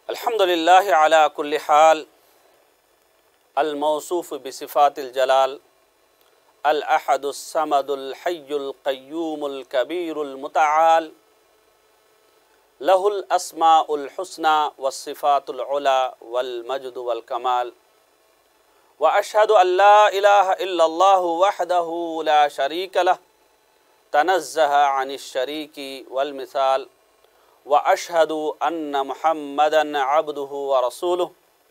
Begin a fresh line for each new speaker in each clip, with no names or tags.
الحمد لله على كل حال الموصوف بصفات الجلال الأحد الصمد الحي القيوم الكبير المتعال له الأسماء الحسنى والصفات العلى والمجد والكمال وأشهد أن لا إله إلا الله وحده لا شريك له تنزه عن الشريك والمثال واشهد ان محمدا عبده ورسوله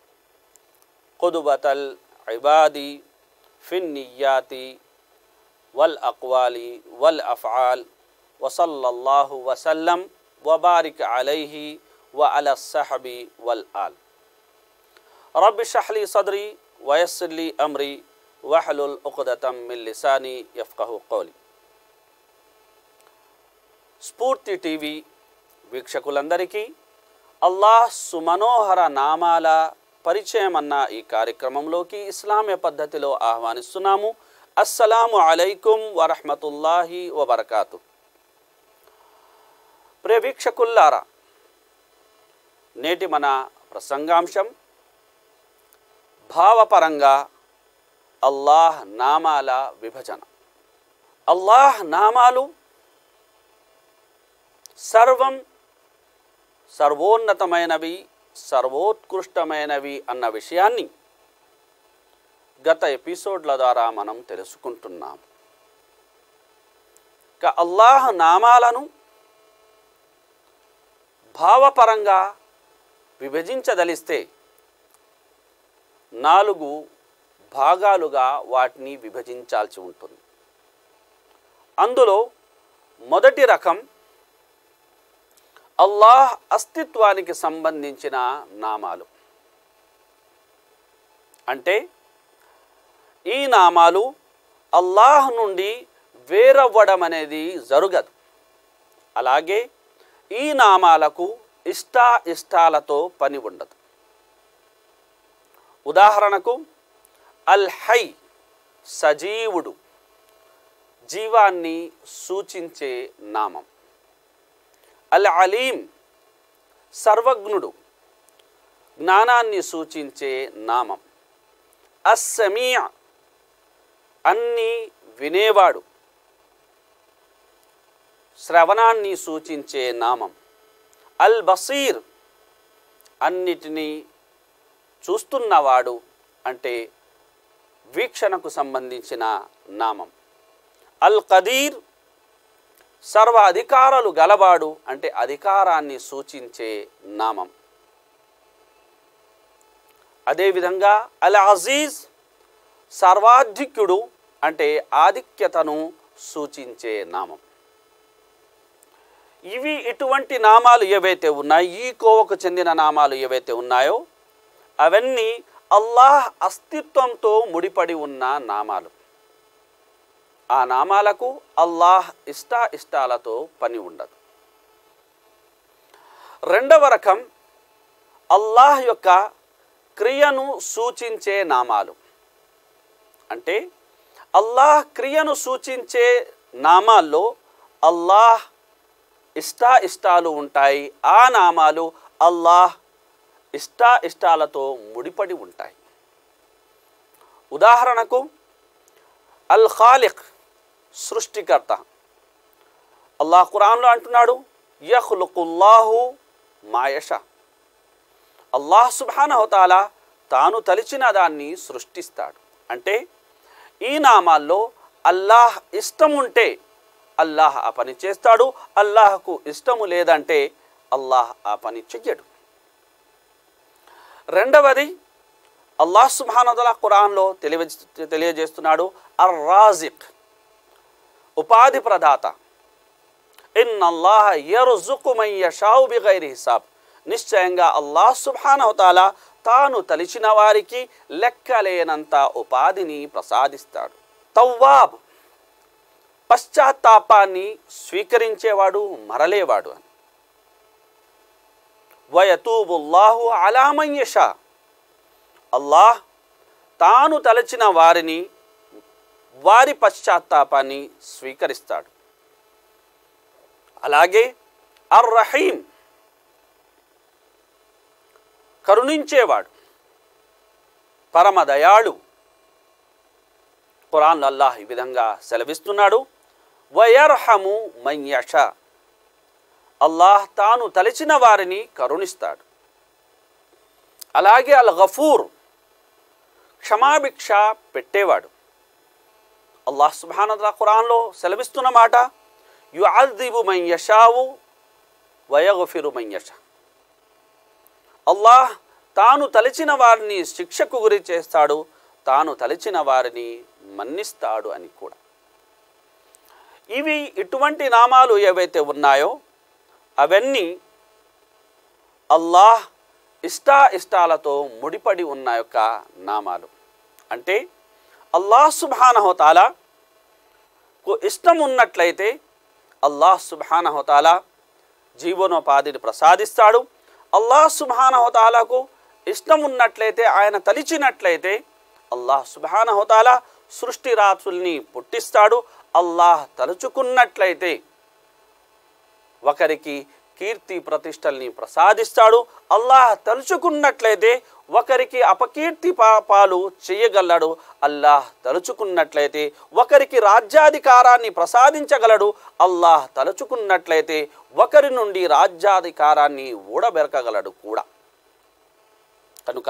قدبة العباد في النيات والاقوال والافعال وصلى الله وسلم وبارك عليه وعلى الصحب والآل رب اشرح لي صدري ويسر لي امري واحلل عقدة من لساني يفقه قولي స్ఫూర్తి టీవీ వీక్షకులందరికీ అల్లాహ్ సుమనోహర నామాల పరిచయం అన్న ఈ కార్యక్రమంలోకి ఇస్లామీయ పద్ధతిలో ఆహ్వానిస్తున్నాము అస్సలాము అలైకుం వరహమతుల్లాహి వబర్కాతు ప్రియ వీక్షకుల్లారా నేటి మన ప్రసంగాంశం భావపరంగా అల్లాహ్ నామాల విభజన అల్లాహ్ నామాలు సర్వం సర్వోన్నతమైనవి సర్వోత్కృష్టమైనవి అన్న విషయాన్ని గత ఎపిసోడ్ల ద్వారా మనం తెలుసుకుంటున్నాం ఇక అల్లాహ్ నామాలను భావపరంగా విభజించదలిస్తే నాలుగు భాగాలుగా వాటిని విభజించాల్సి ఉంటుంది అందులో మొదటి రకం అల్లాహ్ అస్తిత్వానికి సంబంధించిన నామాలు అంటే ఈ నామాలు అల్లాహ్ నుండి వేరవ్వడం అనేది జరగదు అలాగే ఈ నామాలకు ఇష్ట ఇష్టాలతో పని ఉండదు ఉదాహరణకు అల్ హై సజీవుడు జీవాన్ని సూచించే నామం అల్ అలీం సర్వజ్ఞుడు జ్ఞానాన్ని సూచించే నామం అస్సమీయ అన్ని వినేవాడు శ్రవణాన్ని సూచించే నామం అల్ బసీర్ అన్నిటినీ చూస్తున్నవాడు అంటే వీక్షణకు సంబంధించిన నామం అల్ కదీర్ సర్వ అధికారాలు గలవాడు అంటే అధికారాన్ని సూచించే నామం అదేవిధంగా అల్ అజీజ్ సర్వాధిక్యుడు అంటే ఆధిక్యతను సూచించే నామం ఇవి ఇటువంటి నామాలు ఏవైతే ఉన్నాయో ఈ కోవకు చెందిన నామాలు ఏవైతే ఉన్నాయో అవన్నీ అల్లాహ్ అస్తిత్వంతో ముడిపడి ఉన్న నామాలు ఆ నామాలకు అల్లాహ్ ఇష్ట ఇష్టాలతో పని ఉండదు రెండవ రకం అల్లాహ్ యొక్క క్రియను సూచించే నామాలు అంటే అల్లాహ్ క్రియను సూచించే నామాల్లో అల్లాహ్ ఇష్ట ఇష్టాలు ఉంటాయి ఆ నామాలు అల్లాహ్ ఇష్ట ఇష్టాలతో ముడిపడి ఉంటాయి ఉదాహరణకు అల్ ఖాలిక్ సృష్టికర్త అల్లాహ్ ఖురాన్లో అంటున్నాడు యహ్లుకుల్లాహు మాయష అల్లాహ్ సుబానహతాల తాను తలిచిన దాన్ని సృష్టిస్తాడు అంటే ఈ నామాల్లో అల్లాహ్ ఇష్టం ఉంటే అల్లాహ్ ఆ పని చేస్తాడు అల్లాహకు ఇష్టము లేదంటే అల్లాహ్ ఆ పని చెయ్యడు రెండవది అల్లాహ్ సుబానతల ఖురాన్లో తెలియ తెలియజేస్తున్నాడు అర్ రాజిక్ ఉపాధి ప్రదాత ఇన్ అల్లాహ్ యరుజుకుమయ్య షావు బిగైరి హిసాబ్ నిశ్చయంగా అల్లాహ్ సుబానవతాల తాను తలిచిన వారికి లెక్కలేనంత ఉపాధిని ప్రసాదిస్తాడు తవ్వాబ్ పశ్చాత్తాపాన్ని స్వీకరించేవాడు మరలేవాడు అని వయతూబుల్లాహు అలామయ్యషా అల్లాహ్ తాను తలచిన వారిని వారి పశ్చాత్తాపాన్ని స్వీకరిస్తాడు అలాగే అర్ రహీం కరుణించేవాడు పరమ దయాళు ఖురాన్ అల్లాహ్ ఈ విధంగా సెలవిస్తున్నాడు వయర్హము మయ్యష అల్లాహ్ తాను తలిచిన వారిని కరుణిస్తాడు అలాగే అల్ గఫూర్ క్షమాభిక్ష పెట్టేవాడు అల్లాహ్ సుబానద్రా ఖురాన్లో సెలవిస్తున్న మాట యుఅద్దిబు మన్ యషావు వయగఫిరు మన్ యషా అల్లాహ్ తాను తలిచిన వారిని శిక్షకు గురి చేస్తాడు తాను తలిచిన వారిని మన్నిస్తాడు అని కూడా ఇవి ఇటువంటి నామాలు ఏవైతే ఉన్నాయో అవన్నీ అల్లాహ్ ఇష్టా ఇష్టాలతో ముడిపడి ఉన్న యొక్క నామాలు అంటే అల్లాహ్ సుబానహోతాలకు ఇష్టం ఉన్నట్లయితే అల్లాహ్ సుబానహోతాలా జీవనోపాధిని ప్రసాదిస్తాడు అల్లాహ్ సుబానహోతాలకు ఇష్టం ఉన్నట్లయితే ఆయన తలిచినట్లయితే అల్లాహ్ సుబానహోతాలా సృష్టి రాసుల్ని పుట్టిస్తాడు అల్లాహ్ తలుచుకున్నట్లయితే ఒకరికి కీర్తి ప్రతిష్టల్ని ప్రసాదిస్తాడు అల్లాహ్ తలుచుకున్నట్లయితే ఒకరికి అపకీర్తి పాపాలు చేయగలడు అల్లాహ్ తలుచుకున్నట్లయితే ఒకరికి రాజ్యాధికారాన్ని ప్రసాదించగలడు అల్లాహ్ తలుచుకున్నట్లయితే ఒకరి నుండి రాజ్యాధికారాన్ని ఊడబెరకగలడు కూడా కనుక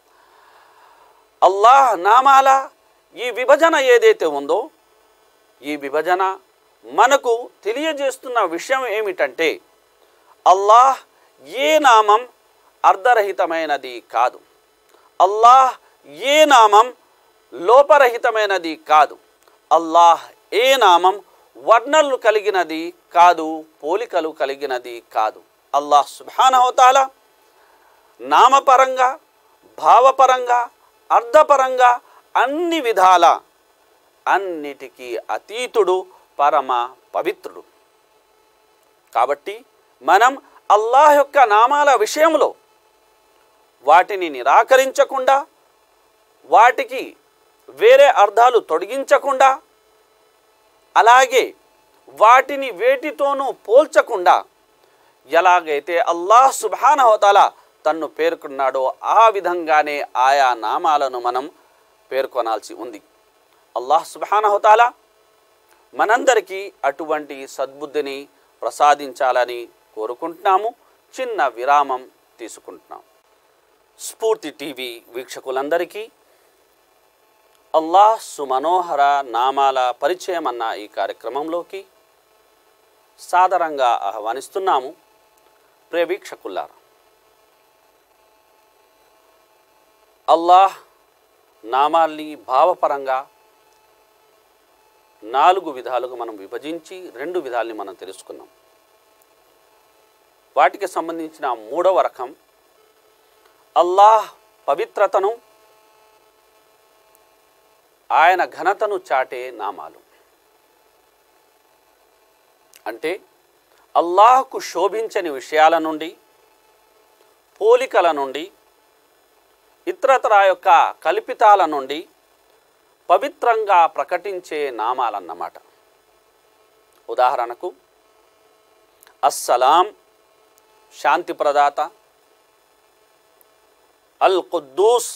అల్లాహ్ నామాల ఈ విభజన ఏదైతే ఉందో ఈ విభజన మనకు తెలియజేస్తున్న విషయం ఏమిటంటే అల్లాహ్ ఏ నామం అర్ధరహితమైనది కాదు అల్లాహ్ ఏ నామం లోపరహితమైనది కాదు అల్లాహ్ ఏ నామం వర్ణలు కలిగినది కాదు పోలికలు కలిగినది కాదు అల్లాహ్ సుభానహోతాల నామపరంగా భావపరంగా అర్థపరంగా అన్ని విధాల అన్నిటికీ అతీతుడు పరమ పవిత్రుడు కాబట్టి మనం అల్లాహ్ యొక్క నామాల విషయంలో వాటిని నిరాకరించకుండా వాటికి వేరే అర్థాలు తొలగించకుండా అలాగే వాటిని వేటితోనూ పోల్చకుండా ఎలాగైతే అల్లాహ్ సుబానహోతాల తన్ను పేర్కొన్నాడో ఆ విధంగానే ఆయా నామాలను మనం పేర్కొనాల్సి ఉంది అల్లాహ్ సుబానహోతాల మనందరికీ అటువంటి సద్బుద్ధిని ప్రసాదించాలని కోరుకుంటున్నాము చిన్న విరామం తీసుకుంటున్నాం స్ఫూర్తి టీవీ వీక్షకులందరికీ అల్లాహ్ సుమనోహర నామాల పరిచయం అన్న ఈ కార్యక్రమంలోకి సాదరంగా ఆహ్వానిస్తున్నాము ప్రియ వీక్షకులారా అల్లాహ్ నామాల్ని భావపరంగా నాలుగు విధాలుగా మనం విభజించి రెండు విధాల్ని మనం తెలుసుకున్నాం వాటికి సంబంధించిన మూడవ రకం అల్లాహ్ పవిత్రతను ఆయన ఘనతను చాటే నామాలు అంటే అల్లాహ్కు శోభించని విషయాల నుండి పోలికల నుండి ఇతరతర యొక్క కల్పితాల నుండి పవిత్రంగా ప్రకటించే నామాలన్నమాట ఉదాహరణకు అస్సలాం శాంతి ప్రదాత అల్ ఖుద్దూస్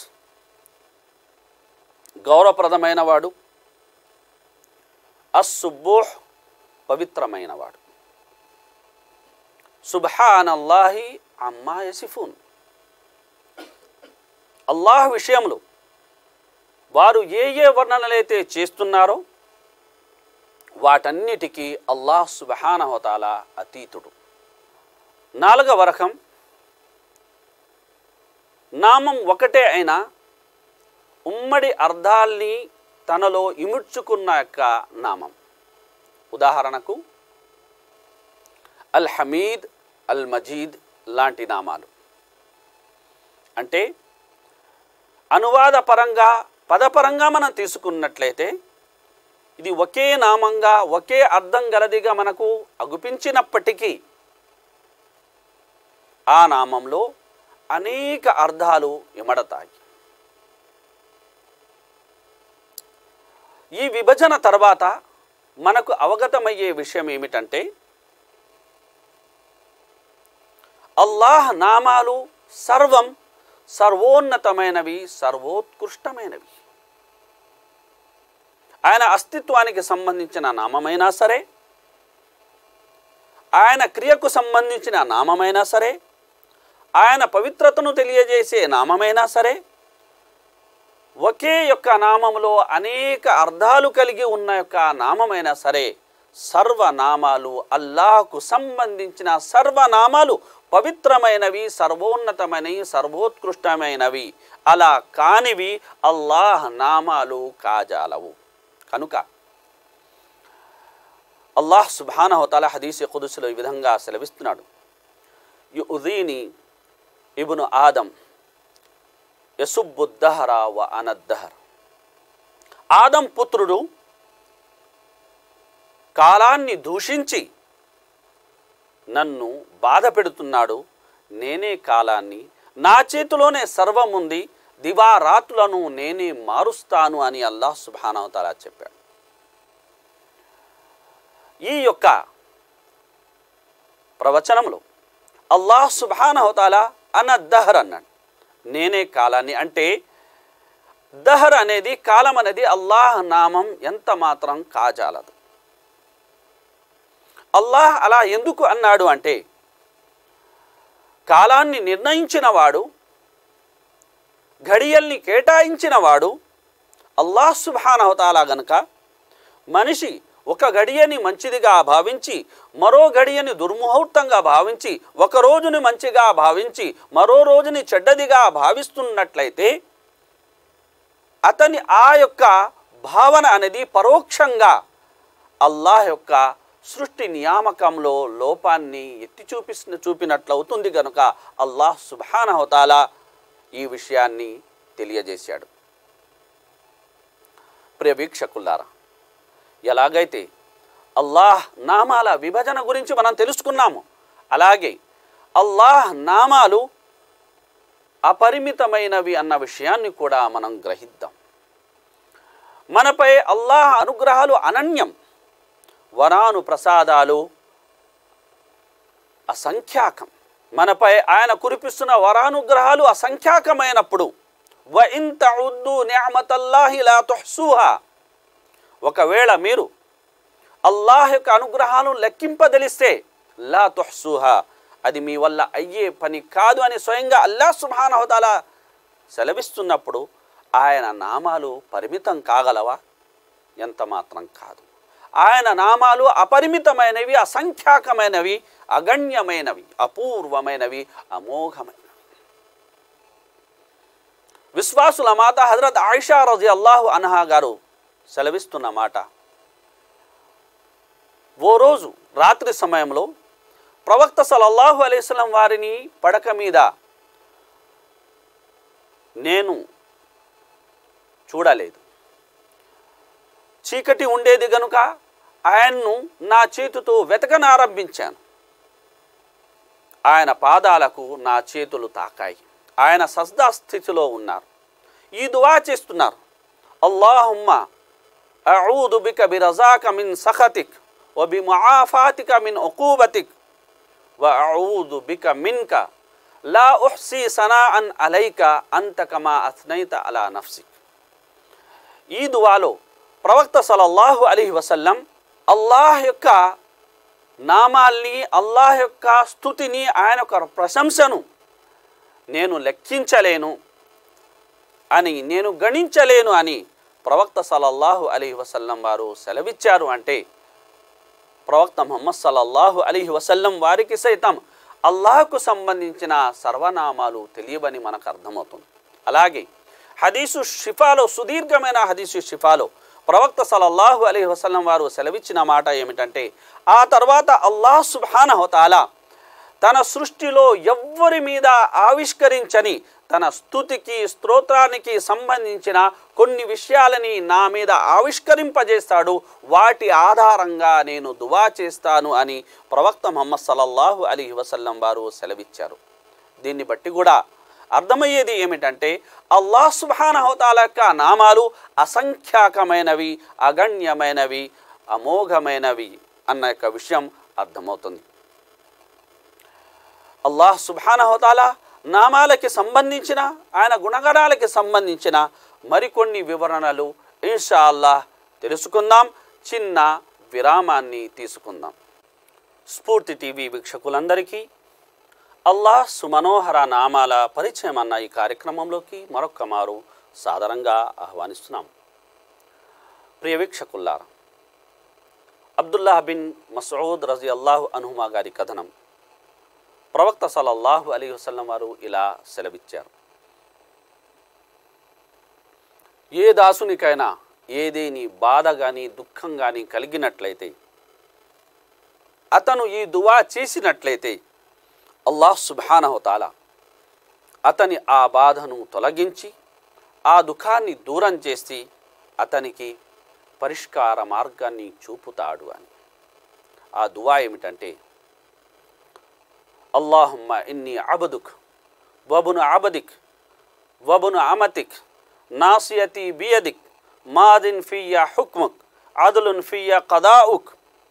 గౌరవప్రదమైనవాడు అస్సుబ్బూహ్ పవిత్రమైనవాడు సుబ్హానల్లాహి అమ్మా యసిఫూన్ అల్లాహ్ విషయంలో వారు ఏ ఏ వర్ణనలైతే చేస్తున్నారో వాటన్నిటికీ అల్లాహ్ సుబహానహోతాల అతీతుడు నాలుగవ రకం నామం ఒకటే అయినా ఉమ్మడి అర్థాల్ని తనలో ఇముడ్చుకున్న యొక్క నామం ఉదాహరణకు అల్ హమీద్ అల్ మజీద్ లాంటి నామాలు అంటే అనువాద పరంగా పదపరంగా మనం తీసుకున్నట్లయితే ఇది ఒకే నామంగా ఒకే అర్థం గలదిగా మనకు అగుపించినప్పటికీ ఆ నామంలో అనేక అర్థాలు ఇమడతాయి ఈ విభజన తర్వాత మనకు అవగతమయ్యే విషయం ఏమిటంటే అల్లాహ్ నామాలు సర్వం సర్వోన్నతమైనవి సర్వోత్కృష్టమైనవి ఆయన అస్తిత్వానికి సంబంధించిన నామమైనా సరే ఆయన క్రియకు సంబంధించిన నామమైనా సరే ఆయన పవిత్రతను తెలియజేసే నామమైనా సరే ఒకే యొక్క నామములో అనేక అర్థాలు కలిగి ఉన్న యొక్క నామమైనా సరే సర్వనామాలు అల్లాహకు సంబంధించిన సర్వనామాలు పవిత్రమైనవి సర్వోన్నతమైనవి సర్వోత్కృష్టమైనవి అలా కానివి అల్లాహ్ నామాలు కాజాలవు కనుక అల్లాహ్ సుబానహతల హదీస్ కుదుసులో ఈ విధంగా సెలవిస్తున్నాడు యుదీని ఇబును ఆదం యసుబ్బుద్దహర వ అనద్దహర్ ఆదం పుత్రుడు కాలాన్ని దూషించి నన్ను బాధ పెడుతున్నాడు నేనే కాలాన్ని నా చేతిలోనే సర్వం ఉంది దివారాత్రులను నేనే మారుస్తాను అని అల్లాహ్ సుబానవతాలా చెప్పాడు ఈ యొక్క ప్రవచనంలో అల్లాహ్ సుబానహతాలా అన్న దహర్ అన్నాడు నేనే కాలాన్ని అంటే దహర్ అనేది కాలం అనేది అల్లాహ్ నామం ఎంత మాత్రం కాజాలదు అల్లాహ్ అలా ఎందుకు అన్నాడు అంటే కాలాన్ని నిర్ణయించిన వాడు ఘడియల్ని కేటాయించిన వాడు అల్లాహ్ సుబానహతాలా గనుక మనిషి ఒక గడియని మంచిదిగా భావించి మరో గడియని దుర్ముహూర్తంగా భావించి ఒక రోజుని మంచిగా భావించి మరో రోజుని చెడ్డదిగా భావిస్తున్నట్లయితే అతని ఆ యొక్క భావన అనేది పరోక్షంగా అల్లాహ్ యొక్క సృష్టి నియామకంలో లోపాన్ని ఎత్తి చూపి చూపినట్లవుతుంది కనుక అల్లాహ్ సుబానహతాలా ఈ విషయాన్ని తెలియజేశాడు ప్రియ వీక్షకులారా ఎలాగైతే అల్లాహ్ నామాల విభజన గురించి మనం తెలుసుకున్నాము అలాగే అల్లాహ్ నామాలు అపరిమితమైనవి అన్న విషయాన్ని కూడా మనం గ్రహిద్దాం మనపై అల్లాహ్ అనుగ్రహాలు అనన్యం వరాను ప్రసాదాలు అసంఖ్యాకం మనపై ఆయన కురిపిస్తున్న వరానుగ్రహాలు అసంఖ్యాకమైనప్పుడు వ ఇంత ఉద్దు న్యామతల్లాహి లా తుహ్సూహా ఒకవేళ మీరు అల్లాహ్ యొక్క అనుగ్రహాలను లెక్కింపదలిస్తే లా తుహ్సూహా అది మీ వల్ల అయ్యే పని కాదు అని స్వయంగా అల్లా సుబానహుదాలా సెలవిస్తున్నప్పుడు ఆయన నామాలు పరిమితం కాగలవా ఎంత మాత్రం కాదు ఆయన నామాలు అపరిమితమైనవి అసంఖ్యాకమైనవి అగణ్యమైనవి అపూర్వమైనవి అమోఘమైనవి విశ్వాసుల మాత హజరత్ ఆయిషా రజి అల్లాహు అన్హా గారు సెలవిస్తున్న మాట ఓ రోజు రాత్రి సమయంలో ప్రవక్త సలల్లాహు అలైస్లం వారిని పడక మీద నేను చూడలేదు చీకటి ఉండేది గనుక ఆయన్ను నా చేతితో వెతకనారంభించాను ఆయన పాదాలకు నా చేతులు తాకాయి ఆయన సజ్దా స్థితిలో ఉన్నారు ఈ దువా చేస్తున్నారు అల్లాహుమ్మ అఊదు బిక బిరజాక మిన్ సఖతిక్ వ బిముఆఫాతిక మిన్ ఉకూబతిక్ వ అఊదు బిక మిన్క లా ఉహ్సీ సనాఅన్ అలైక అంత కమా అస్నైత అలా నఫ్సిక్ ఈ దువాలో ప్రవక్త సలల్లాహు అలీ వసల్లం అల్లాహ్ యొక్క నామాల్ని అల్లాహ్ యొక్క స్థుతిని ఆయన యొక్క ప్రశంసను నేను లెక్కించలేను అని నేను గణించలేను అని ప్రవక్త సలల్లాహు అలీ వసల్లం వారు సెలవిచ్చారు అంటే ప్రవక్త ముహమ్మద్ సలల్లాహు అలీ వసల్లం వారికి సైతం అల్లాహకు సంబంధించిన సర్వనామాలు తెలియవని మనకు అర్థమవుతుంది అలాగే హదీసు షిఫాలో సుదీర్ఘమైన హదీసు షిఫాలో ప్రవక్త సలల్లాహు అలీ వసల్లం వారు సెలవిచ్చిన మాట ఏమిటంటే ఆ తర్వాత అల్లాహ్ సుబానహతాలా తన సృష్టిలో ఎవ్వరి మీద ఆవిష్కరించని తన స్థుతికి స్తోత్రానికి సంబంధించిన కొన్ని విషయాలని నా మీద ఆవిష్కరింపజేస్తాడు వాటి ఆధారంగా నేను దువా చేస్తాను అని ప్రవక్త ముహమ్మద్ సల్లల్లాహు అలీ వసల్లం వారు సెలవిచ్చారు దీన్ని బట్టి కూడా అర్థమయ్యేది ఏమిటంటే అల్లాహ్ సుబానహతాల యొక్క నామాలు అసంఖ్యాకమైనవి అగణ్యమైనవి అమోఘమైనవి అన్న యొక్క విషయం అర్థమవుతుంది అల్లాహ్ సుబానహతాల నామాలకి సంబంధించిన ఆయన గుణగణాలకి సంబంధించిన మరికొన్ని వివరణలు ఇన్షా అల్లాహ్ తెలుసుకుందాం చిన్న విరామాన్ని తీసుకుందాం స్ఫూర్తి టీవీ వీక్షకులందరికీ అల్లాహ్ సుమనోహర నామాల పరిచయం అన్న ఈ కార్యక్రమంలోకి మరొక్క మారు సాదరంగా ఆహ్వానిస్తున్నాం ప్రియ వీక్షకుల్లారా అబ్దుల్లా బిన్ మసూద్ రజీ అల్లాహు అనుహుమా గారి కథనం ప్రవక్త సలల్లాహు అలీ వసల్లం వారు ఇలా సెలవిచ్చారు ఏ దాసునికైనా ఏదేని బాధ కానీ దుఃఖం కానీ కలిగినట్లయితే అతను ఈ దువా చేసినట్లయితే అల్లాహ్ సుబానహతాల అతని ఆ బాధను తొలగించి ఆ దుఃఖాన్ని దూరం చేసి అతనికి పరిష్కార మార్గాన్ని చూపుతాడు అని ఆ దువా ఏమిటంటే అల్లాహుమ్మ ఇన్ని అబదుక్ వబును అబదిక్ వబును అమతిక్ నాసియతి బియదిక్ మాదిన్ ఫియ్య హుక్ముక్ అదులున్ ఫియ్య కదాఉక్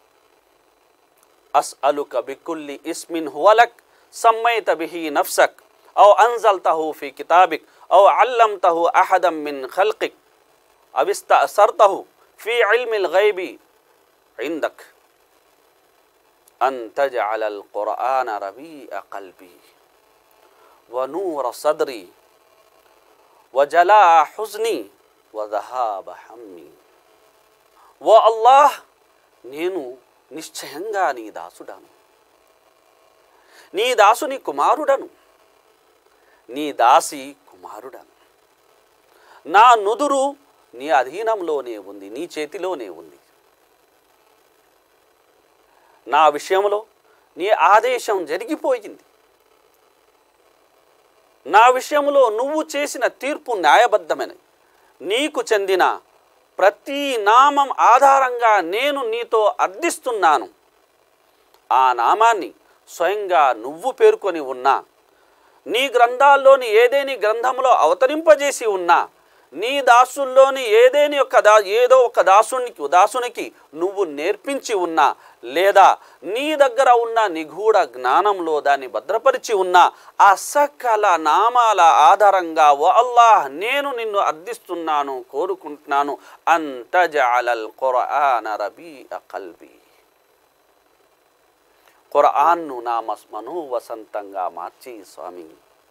أسألك بكل اسم هو لك سميت به نفسك أو أنزلته في كتابك أو علمته أحدا من خلقك أو استأثرته في علم الغيب عندك أن تجعل القرآن ربيع قلبي ونور صدري وجلاء حزني وذهاب همي والله నేను నిశ్చయంగా నీ దాసుడను నీ దాసుని కుమారుడను నీ దాసి కుమారుడను నా నుదురు నీ అధీనంలోనే ఉంది నీ చేతిలోనే ఉంది నా విషయంలో నీ ఆదేశం జరిగిపోయింది నా విషయంలో నువ్వు చేసిన తీర్పు న్యాయబద్ధమైనది నీకు చెందిన ప్రతి నామం ఆధారంగా నేను నీతో అర్థిస్తున్నాను ఆ నామాన్ని స్వయంగా నువ్వు పేర్కొని ఉన్నా నీ గ్రంథాల్లోని ఏదేని గ్రంథంలో అవతరింపజేసి ఉన్నా నీ దాసుల్లోని ఏదేని యొక్క దా ఏదో ఒక దాసునికి దాసునికి నువ్వు నేర్పించి ఉన్నా లేదా నీ దగ్గర ఉన్న నిగూఢ జ్ఞానంలో దాన్ని భద్రపరిచి ఉన్న ఆ సకల నామాల ఆధారంగా ఓ అల్లాహ్ నేను నిన్ను అర్థిస్తున్నాను కోరుకుంటున్నాను అంతజాలల్ ఖురాన రబీ కల్బీ ఖురాన్ను నా మస్ మనోవసంతంగా మార్చి స్వామి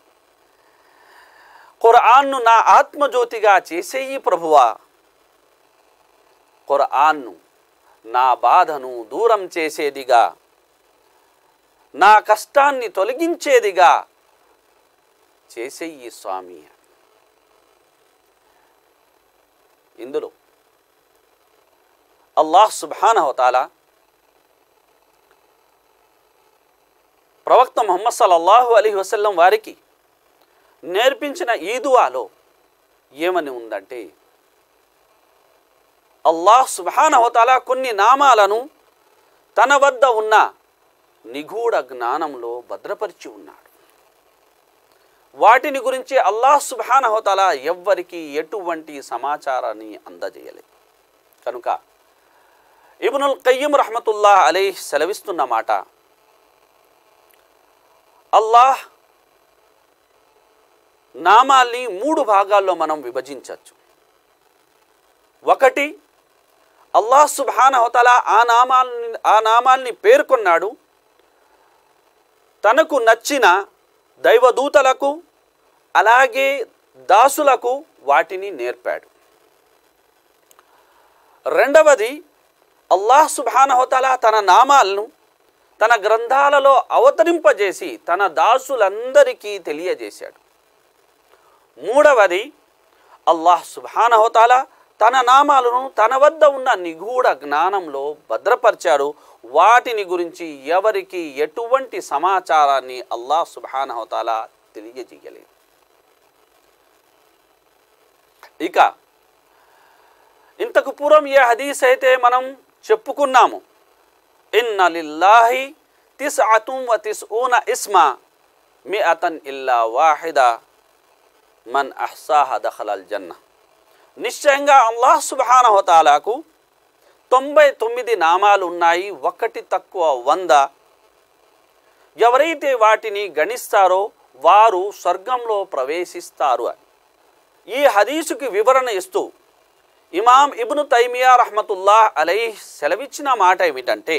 ఖురాన్ను నా ఆత్మజ్యోతిగా చేసేయి ప్రభువా ఖురాన్ను నా బాధను దూరం చేసేదిగా నా కష్టాన్ని తొలగించేదిగా చేసేయి స్వామి ఇందులో అల్లాహ్ సుబానహతాల ప్రవక్త ముహమ్మద్ సల్లల్లాహు అలీ వసల్లం వారికి నేర్పించిన ఈ దువాలో ఏమని ఉందంటే అల్లాహ్ సుబానహతాల కొన్ని నామాలను తన వద్ద ఉన్న నిగూఢ జ్ఞానంలో భద్రపరిచి ఉన్నాడు వాటిని గురించి అల్లాహ్ సుబానహతాల ఎవ్వరికి ఎటువంటి సమాచారాన్ని అందజేయలేదు కనుక ఇబ్నుల్ కయ్యం రహమతుల్లాహ్ అలీ సెలవిస్తున్న మాట అల్లాహ్ నామాల్ని మూడు భాగాల్లో మనం విభజించవచ్చు ఒకటి అల్లాహ్ సుబానహతల ఆ నామాల్ని ఆ నామాల్ని పేర్కొన్నాడు తనకు నచ్చిన దైవదూతలకు అలాగే దాసులకు వాటిని నేర్పాడు రెండవది అల్లాహ్ సుబానహతల తన నామాలను తన గ్రంథాలలో అవతరింపజేసి తన దాసులందరికీ తెలియజేశాడు మూడవది అల్లాహ్ సుబానహతాల తన నామాలను తన వద్ద ఉన్న నిగూఢ జ్ఞానంలో భద్రపరిచాడు వాటిని గురించి ఎవరికి ఎటువంటి సమాచారాన్ని అల్లాహ్ సుబానహతాల తెలియజేయలేదు ఇక ఇంతకు పూర్వం ఏ హదీస్ అయితే మనం చెప్పుకున్నాము ఇన్న లిల్లాహి తిస్ అతుం వ తిస్ ఊన ఇస్మా మీ అతన్ ఇల్లా వాహిదా మన్ అహ్సాహ దఖలల్ జన్న నిశ్చయంగా అల్లాహ్ సుబానహతాలాకు తొంభై తొమ్మిది నామాలు ఉన్నాయి ఒకటి తక్కువ వంద ఎవరైతే వాటిని గణిస్తారో వారు స్వర్గంలో ప్రవేశిస్తారు అని ఈ హదీసుకి వివరణ ఇస్తూ ఇమాం ఇబ్ను తైమియా రహమతుల్లా అలై సెలవిచ్చిన మాట ఏమిటంటే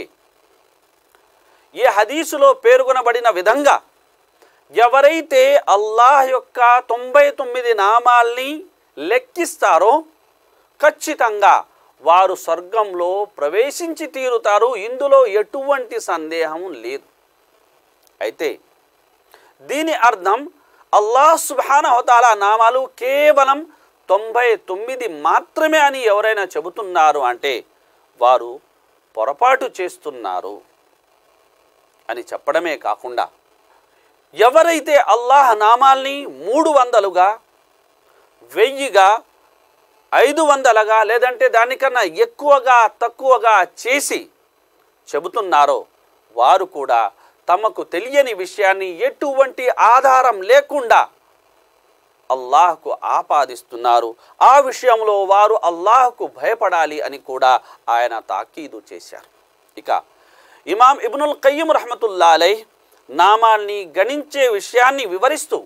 ఈ హదీసులో పేర్కొనబడిన విధంగా ఎవరైతే అల్లాహ్ యొక్క తొంభై తొమ్మిది నామాల్ని లెక్కిస్తారో ఖచ్చితంగా వారు స్వర్గంలో ప్రవేశించి తీరుతారు ఇందులో ఎటువంటి సందేహం లేదు అయితే దీని అర్థం అల్లాహ్ సుబానవతాల నామాలు కేవలం తొంభై తొమ్మిది మాత్రమే అని ఎవరైనా చెబుతున్నారు అంటే వారు పొరపాటు చేస్తున్నారు అని చెప్పడమే కాకుండా ఎవరైతే అల్లాహ్ నామాల్ని మూడు వందలుగా వెయ్యిగా ఐదు వందలుగా లేదంటే దానికన్నా ఎక్కువగా తక్కువగా చేసి చెబుతున్నారో వారు కూడా తమకు తెలియని విషయాన్ని ఎటువంటి ఆధారం లేకుండా అల్లాహ్కు ఆపాదిస్తున్నారు ఆ విషయంలో వారు అల్లాహ్కు భయపడాలి అని కూడా ఆయన తాకీదు చేశారు ఇక ఇమాం ఇబ్నుల్ కయ్యం రహమతుల్లాలై నామాల్ని గణించే విషయాన్ని వివరిస్తూ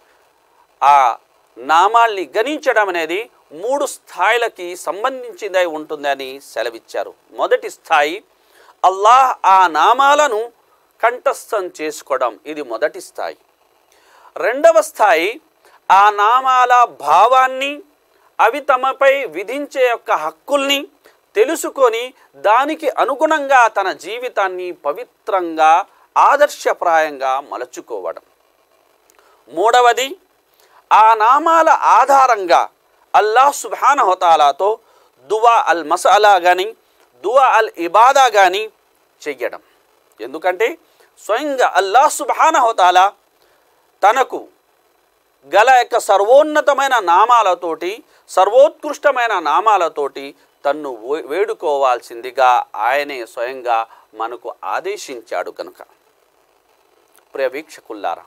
ఆ నామాల్ని గణించడం అనేది మూడు స్థాయిలకి సంబంధించిందై ఉంటుందని సెలవిచ్చారు మొదటి స్థాయి అల్లాహ్ ఆ నామాలను కంఠస్థం చేసుకోవడం ఇది మొదటి స్థాయి రెండవ స్థాయి ఆ నామాల భావాన్ని అవి తమపై విధించే యొక్క హక్కుల్ని తెలుసుకొని దానికి అనుగుణంగా తన జీవితాన్ని పవిత్రంగా ఆదర్శప్రాయంగా మలచుకోవడం మూడవది ఆ నామాల ఆధారంగా అల్లాహ్ సుబానహతాలాతో దువా అల్ మసాలా కానీ దువా అల్ ఇబాదా కానీ చెయ్యడం ఎందుకంటే స్వయంగా అల్లాహ్ సుబానహతాలా తనకు గల యొక్క సర్వోన్నతమైన నామాలతోటి సర్వోత్కృష్టమైన నామాలతోటి తన్ను వే- వేడుకోవాల్సిందిగా ఆయనే స్వయంగా మనకు ఆదేశించాడు కనుక ప్రియ వీక్షకుల్లారా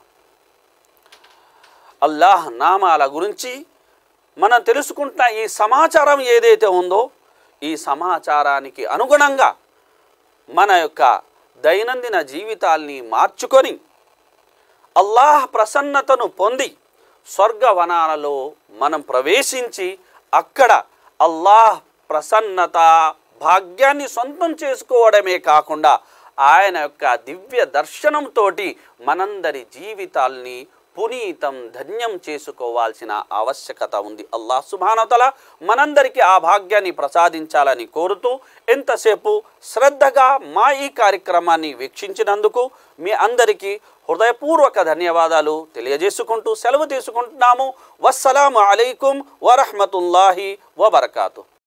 అల్లాహ్ నామాల గురించి మనం తెలుసుకుంటున్న ఈ సమాచారం ఏదైతే ఉందో ఈ సమాచారానికి అనుగుణంగా మన యొక్క దైనందిన జీవితాల్ని మార్చుకొని అల్లాహ్ ప్రసన్నతను పొంది స్వర్గవనాలలో మనం ప్రవేశించి అక్కడ అల్లాహ్ ప్రసన్నత భాగ్యాన్ని సొంతం చేసుకోవడమే కాకుండా ఆయన యొక్క దివ్య దర్శనంతో మనందరి జీవితాల్ని పునీతం ధన్యం చేసుకోవాల్సిన ఆవశ్యకత ఉంది అల్లాహ్ సుభానతల మనందరికీ ఆ భాగ్యాన్ని ప్రసాదించాలని కోరుతూ ఎంతసేపు శ్రద్ధగా మా ఈ కార్యక్రమాన్ని వీక్షించినందుకు మీ అందరికీ హృదయపూర్వక ధన్యవాదాలు తెలియజేసుకుంటూ సెలవు తీసుకుంటున్నాము వస్సలాము అలైకుం వరహమతుల్లాహి వబర్కాతు